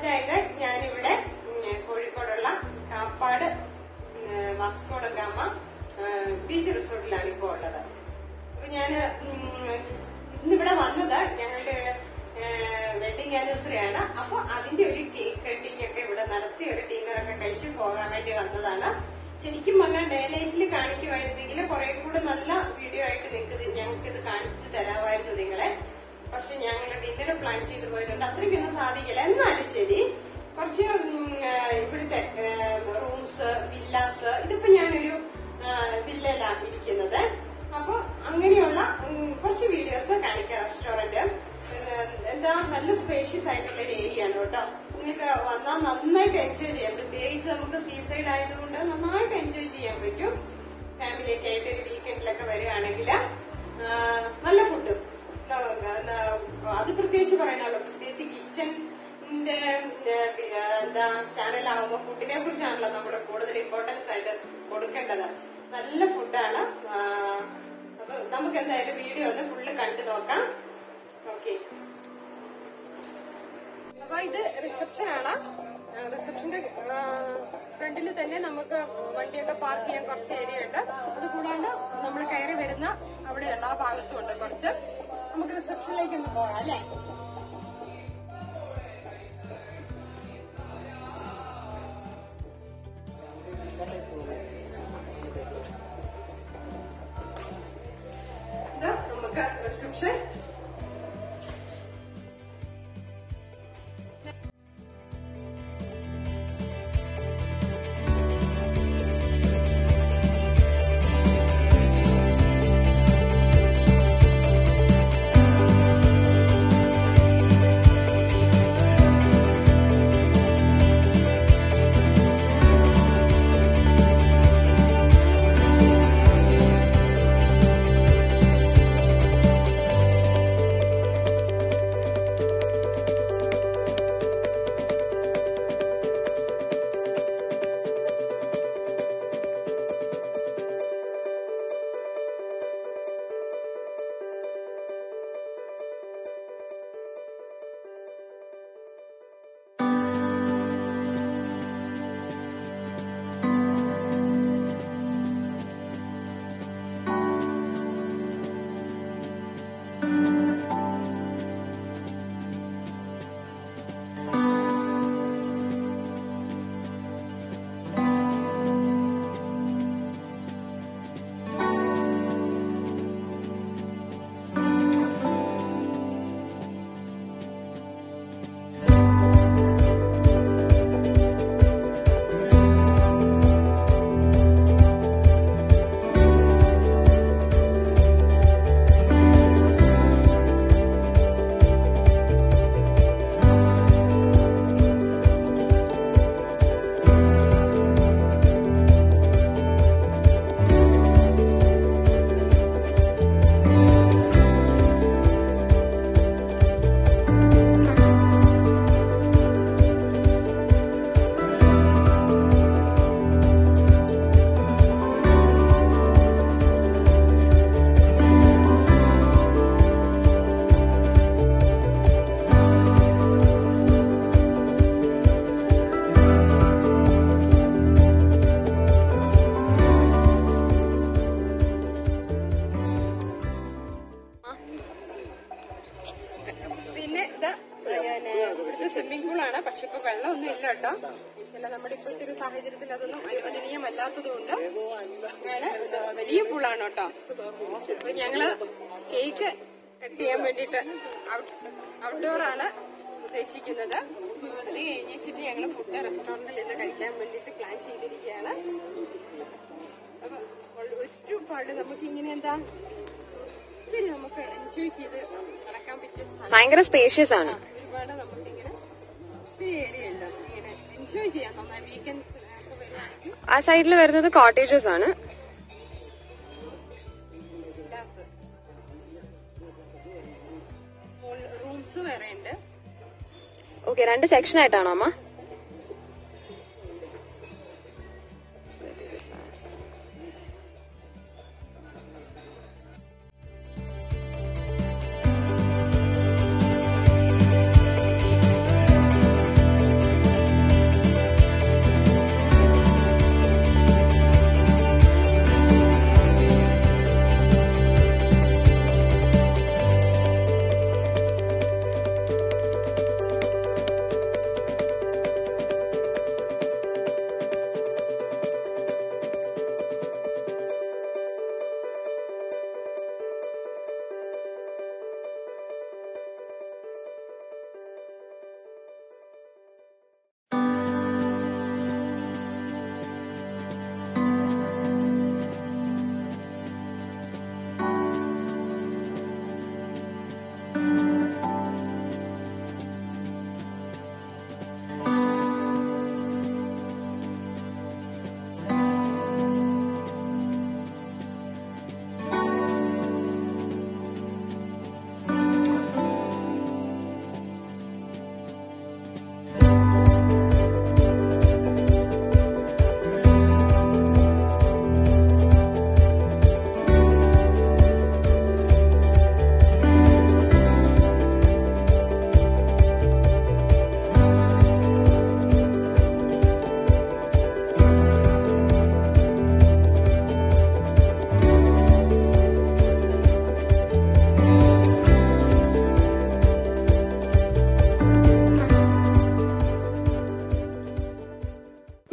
അതായത് ഞാനിവിടെ ഉം, കോഴിക്കോടുള്ള കാപ്പാട് ഉം, വാസ്കോഡ ഗാമ ഉം, ബീച്ച് റിസോർട്ടിലാണ് ഇപ്പോൾ ഉള്ളത് അപ്പൊ ഞാന് ഉം, ഇന്നിവിടെ വന്നത് ഞങ്ങളുടെ വെഡിങ് ആനിവേഴ്സറി ആണ് അപ്പൊ അതിന്റെ ഒരു കേക്ക് കട്ടിംഗ് ഒക്കെ ഇവിടെ നടത്തി ഒരു ഡിന്നർ ഒക്കെ കഴിച്ചു പോകാൻ വേണ്ടി വന്നതാണ് ശരിക്കും പറഞ്ഞാൽ ഡേ ലൈറ്റിൽ കാണിക്കുമായിരുന്നെങ്കിൽ കുറെ കൂടെ നല്ല വീഡിയോ ആയിട്ട് നിങ്ങൾക്ക് ഞങ്ങൾക്ക് ഇത് കാണിച്ചു തരാമായിരുന്നു നിങ്ങളെ പക്ഷെ ഞങ്ങൾ ഡിന്നർ പ്ലാൻ ചെയ്ത് പോയതുകൊണ്ട് അത്രയ്ക്കൊന്നും സാധിക്കില്ല എന്നാലും ശരി കുറച്ച് ഉം, ആ, ഇവിടുത്തെ റൂംസ് വില്ലാസ് ഇതിപ്പോ ഞാനൊരു വില്ലയിലാണ് ഇരിക്കുന്നത് അപ്പൊ അങ്ങനെയുള്ള ഉം, കുറച്ച് വീഡിയോസ് കാണിക്കാം റെസ്റ്റോറന്റ് എന്താ നല്ല സ്പേഷ്യസ് ആയിട്ടുള്ള ഒരു ഏരിയ ആണ് കേട്ടോ നിങ്ങൾക്ക് വന്നാൽ നന്നായിട്ട് എൻജോയ് ചെയ്യാം പ്രത്യേകിച്ച് നമുക്ക് സീ സൈഡ് ആയതുകൊണ്ട് നന്നായിട്ട് എൻജോയ് ചെയ്യാൻ പറ്റും ഫാമിലിയൊക്കെ ആയിട്ട് ഒരു വീക്കെൻഡിലൊക്കെ വരികയാണെങ്കിൽ നല്ല ഫുഡും അത് പ്രത്യേകിച്ച് പറയാനുള്ളൂ പ്രത്യേകിച്ച് കിച്ചണിന്റെ എന്താ ചാനലാവുമ്പോ ഫുഡിനെ കുറിച്ചാണല്ലോ നമ്മൾ കൂടുതൽ ഇമ്പോർട്ടൻസ് ആയിട്ട് കൊടുക്കേണ്ടത് നല്ല ഫുഡാണ് അപ്പൊ നമുക്ക് എന്തായാലും വീഡിയോ ഒന്ന് ഫുള്ള് കണ്ടു നോക്കാം ഓക്കെ അപ്പൊ ഇത് റിസപ്ഷൻ ആണ് റിസപ്ഷന്റെ ഫ്രണ്ടിൽ തന്നെ നമുക്ക് വണ്ടിയൊക്കെ പാർക്ക് ചെയ്യാൻ കുറച്ച് ഏരിയ ഉണ്ട് അത് കൂടാണ്ട് നമ്മൾ കയറി വരുന്ന അവിടെയുള്ള ആ ഭാഗത്തും ഉണ്ട് കുറച്ച് നമുക്ക് റിസപ്ഷനിലേക്ക് ഒന്ന് പോകാം അല്ലേ ഇത് നമുക്ക് റിസപ്ഷൻ പിന്നെ ഇത് ഇവിടുത്തെ സ്വിമ്മിംഗ് പൂളാണ് പക്ഷെ ഇപ്പൊ വെള്ളമൊന്നും ഇല്ല കേട്ടോ ചില നമ്മുടെ ഇപ്പോഴത്തെ ഒരു സാഹചര്യത്തിൽ അതൊന്നും അനുവദനീയമല്ലാത്തത് കൊണ്ട് ആണ് ഇത് വലിയ പൂളാണ് കേട്ടോ അപ്പൊ ഞങ്ങള് കേക്ക് കട്ട് ചെയ്യാൻ വേണ്ടിട്ട് ഔട്ട്ഡോർ ആണ് ഉദ്ദേശിക്കുന്നത് അത് കഴിഞ്ഞിട്ട് ഞങ്ങള് ഫുഡ് റെസ്റ്റോറന്റിൽ നിന്ന് കഴിക്കാൻ വേണ്ടിട്ട് പ്ലാൻ ചെയ്തിരിക്കുകയാണ് അപ്പൊ ഒരുപാട് നമുക്ക് ഇങ്ങനെ എന്താ ഒത്തിരി നമുക്ക് എൻജോയ് ചെയ്ത് നടക്കാൻ പറ്റിയ സ്ഥലം ഭയങ്കര സ്പേഷ്യസ് ആണ് ഒരുപാട് നമുക്ക് ഇങ്ങനെ ഒത്തിരി ഏരിയ ഉണ്ട് ഇങ്ങനെ എൻജോയ് ചെയ്യാൻ നന്നായി വീക്കെൻഡ്സ് ഒക്കെ വരുവാണെങ്കിൽ ആ സൈഡിൽ വരുന്നത് കോട്ടേജസ് ആണ് വില്ലാസ് റൂംസ് വേറെ ഉണ്ട് ഓക്കെ രണ്ട് സെക്ഷൻ ആയിട്ടാണോ അമ്മ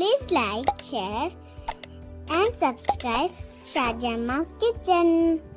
Please like, share, and subscribe Shajamma's Kitchen.